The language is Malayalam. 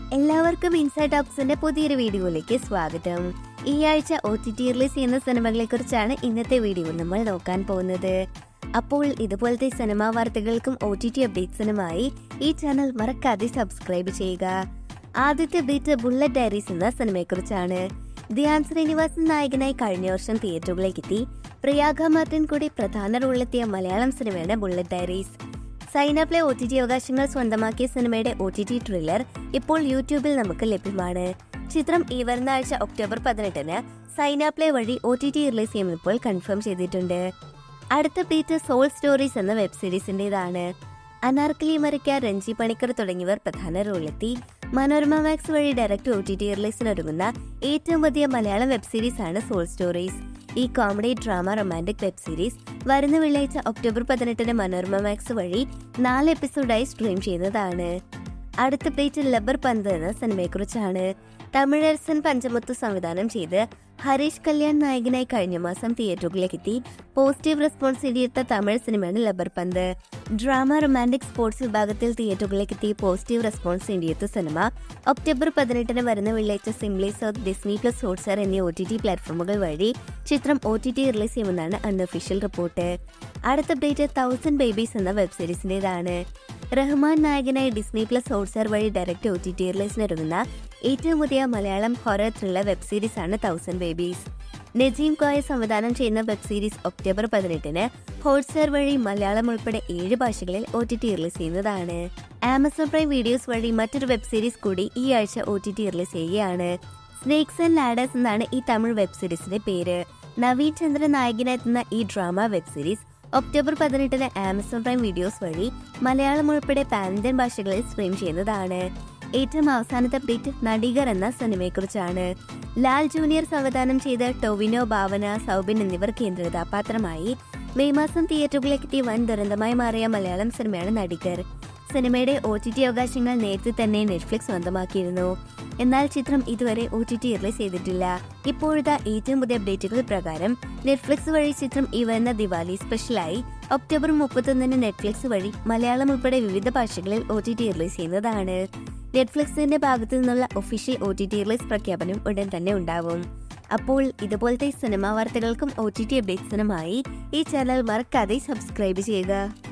എല്ലാവർക്കും ഇൻസൈഡ് ടോക്സിന്റെ പുതിയൊരു വീഡിയോയിലേക്ക് സ്വാഗതം ഈ ആഴ്ച ഒ ടി ടി റിലീസ് ചെയ്യുന്ന സിനിമകളെ കുറിച്ചാണ് ഇന്നത്തെ വീഡിയോയിൽ നമ്മൾ നോക്കാൻ പോകുന്നത് അപ്പോൾ ഇതുപോലത്തെ സിനിമാ വാർത്തകൾക്കും ഒ ടി ടി അപ്ഡേറ്റ്സിനുമായി ഈ ചാനൽ മറക്കാതെ സബ്സ്ക്രൈബ് ചെയ്യുക ആദ്യത്തെ അപ്ഡേറ്റ് ബുള്ളറ്റ് ഡയറീസ് എന്ന സിനിമയെക്കുറിച്ചാണ് ധ്യാൻ ശ്രീനിവാസൻ നായകനായി കഴിഞ്ഞ വർഷം തിയേറ്ററുകളിലേക്ക് എത്തി പ്രിയാഗ മാർട്ടിൻ കൂടി പ്രധാന റോളിലെത്തിയ മലയാളം സിനിമയാണ് bullet diaries Saina Play O T T അവകാശങ്ങൾ സ്വന്തമാക്കിയ സിനിമയുടെ ഒ ടി ടി ട്രില്ലർ ഇപ്പോൾ യൂട്യൂബിൽ നമുക്ക് ലഭ്യമാണ് ചിത്രം ഈ വരുന്ന ആഴ്ച ഒക്ടോബർ പതിനെട്ടിന് സൈനാപ്ലെ വഴി ഒ ടി ടി റിലീസ് ചെയ്യുമ്പോൾ കൺഫേം ചെയ്തിട്ടുണ്ട് അടുത്ത പ്ലേറ്റ് സോൾ സ്റ്റോറീസ് എന്ന വെബ് സീരീസിന്റേതാണ് അനാർക്കലി മരിക്ക രഞ്ജി പണിക്കർ തുടങ്ങിയവർ പ്രധാന റോളിലെത്തി മനോരമ മാക്സ് വഴി ഡയറക്റ്റ് ഒ ടി ടി റിലീസിനൊരുങ്ങുന്ന ഏറ്റവും വലിയ മലയാളം വെബ് സീരീസ് ആണ് സോൾ സ്റ്റോറീസ് ഈ comedy drama romantic web series വരുന്ന വെള്ളിയാഴ്ച ഒക്ടോബർ പതിനെട്ടിന് മനോരമ മാക്സ് വഴി നാല് എപ്പിസോഡായി സ്ട്രീം ചെയ്യുന്നതാണ് അടുത്ത പ്ലേറ്റ് ലബർ പന്ത് എന്ന സിനിമയെക്കുറിച്ചാണ് തമിഴരസൻ പഞ്ചമുത്ത് സംവിധാനം ചെയ്ത് ഹരീഷ് കല്യാൺ നായകനായി കഴിഞ്ഞ മാസം തിയേറ്ററുകളിലേക്ക് എത്തി പോസിറ്റീവ് റെസ്പോൺസ് നേടിയെടുത്ത തമിഴ് സിനിമയാണ് ലബർ പന്ത് ഡ്രാമ റൊമാൻറ്റിക് സ്പോർട്സ് വിഭാഗത്തിൽ തിയേറ്ററുകളിലേക്ക് എത്തി പോസിറ്റീവ് റെസ്പോൺസ് നേടിയെത്ത സിനിമ ഒക്ടോബർ പതിനെട്ടിന് വരുന്ന വെള്ളിയാഴ്ച Simply South Disney plus Hotstar എന്നീ ഒ ടി ടി പ്ലാറ്റ്ഫോമുകൾ വഴി ചിത്രം ഒ ടി ടി റിലീസ് ചെയ്യുമെന്നാണ് അൺഒഫീഷ്യൽ റിപ്പോർട്ട് അടുത്ത അപ്ഡേറ്റ് തൗസൻഡ് ബേബീസ് എന്ന വെബ് സീരീസിന്റേതാണ് റഹ്മാൻ നായകനായി ഡിസ്നി പ്ലസ് ഹോട്ട്സ്റ്റാർ വഴി ഡയറക്റ്റ് ഒ ടി ടി റിലീസിനൊരുങ്ങുന്ന ഏറ്റവും പുതിയ Malayalam horror thriller web series ആണ് തൗസൻഡ് ബേബീസ് നജീം കോയ സംവിധാനം ചെയ്യുന്ന വെബ് സീരീസ് ഒക്ടോബർ പതിനെട്ടിന് ഹോട്ട്സ്റ്റാർ വഴി മലയാളം ഉൾപ്പെടെ ഏഴ് ഭാഷകളിൽ ഒ ടി ടി റിലീസ് ചെയ്യുന്നതാണ് ആമസോൺ പ്രൈം വീഡിയോസ് വഴി മറ്റൊരു വെബ് സീരീസ് കൂടി ഈ ആഴ്ച ഒ ടി ടി റിലീസ് ചെയ്യുകയാണ് സ്നേക്സ് ആൻഡ് ലാഡേഴ്സ് എന്നാണ് ഈ തമിഴ് വെബ് സീരീസിന്റെ പേര് നവീൻ ചന്ദ്രൻ നായകനെത്തുന്ന ഈ ഡ്രാമ വെബ് സീരീസ് ഒക്ടോബർ പതിനെട്ടിന് ആമസോൺ പ്രൈം വീഡിയോസ് വഴി മലയാളം ഉൾപ്പെടെ പാൻ ഇന്ത്യൻ ഭാഷകളിൽ സ്ട്രീം ചെയ്യുന്നതാണ് ഏറ്റവും അവസാനത്തെ അപ്ഡേറ്റ് നടികർ എന്ന സിനിമയെക്കുറിച്ചാണ് ലാൽ ജൂനിയർ സംവിധാനം ചെയ്ത ടൊവിനോ ഭാവന സൗബിൻ എന്നിവർ കേന്ദ്ര കഥാപാത്രമായി മെയ് മാസം തിയേറ്ററുകളിലേക്ക് എത്തി വൻ ദുരന്തമായി മാറിയ മലയാളം സിനിമയാണ് നടികർ സിനിമയുടെ ഒ ടി ടി അവകാശങ്ങൾ നേരത്തെ തന്നെ നെറ്റ്ഫ്ലിക്സ് സ്വന്തമാക്കിയിരുന്നു എന്നാൽ ചിത്രം ഇതുവരെ ഒ ടി ടി റിലീസ് ചെയ്തിട്ടില്ല ഇപ്പോഴത്തെ ഏറ്റവും പുതിയ അപ്ഡേറ്റുകൾ പ്രകാരം നെറ്റ്ഫ്ലിക്സ് വഴി ചിത്രം ഈ വരുന്ന ദിവാലി സ്പെഷ്യലായി ഒക്ടോബർ മുപ്പത്തൊന്നിന് നെറ്റ്ഫ്ലിക്സ് വഴി മലയാളം ഉൾപ്പെടെ വിവിധ ഭാഷകളിൽ ഒ ടി ടി റിലീസ് ചെയ്യുന്നതാണ് നെറ്റ്ഫ്ലിക്സിന്റെ ഭാഗത്തു നിന്നുള്ള official O T T release പ്രഖ്യാപനം ഉടൻ തന്നെ ഉണ്ടാവും അപ്പോൾ ഇതുപോലത്തെ സിനിമാ വാർത്തകൾക്കും ഒ ടി ടി അപ്ഡേറ്റ്സിനുമായി ഈ ചാനൽ മറക്കാതെ സബ്സ്ക്രൈബ് ചെയ്യുക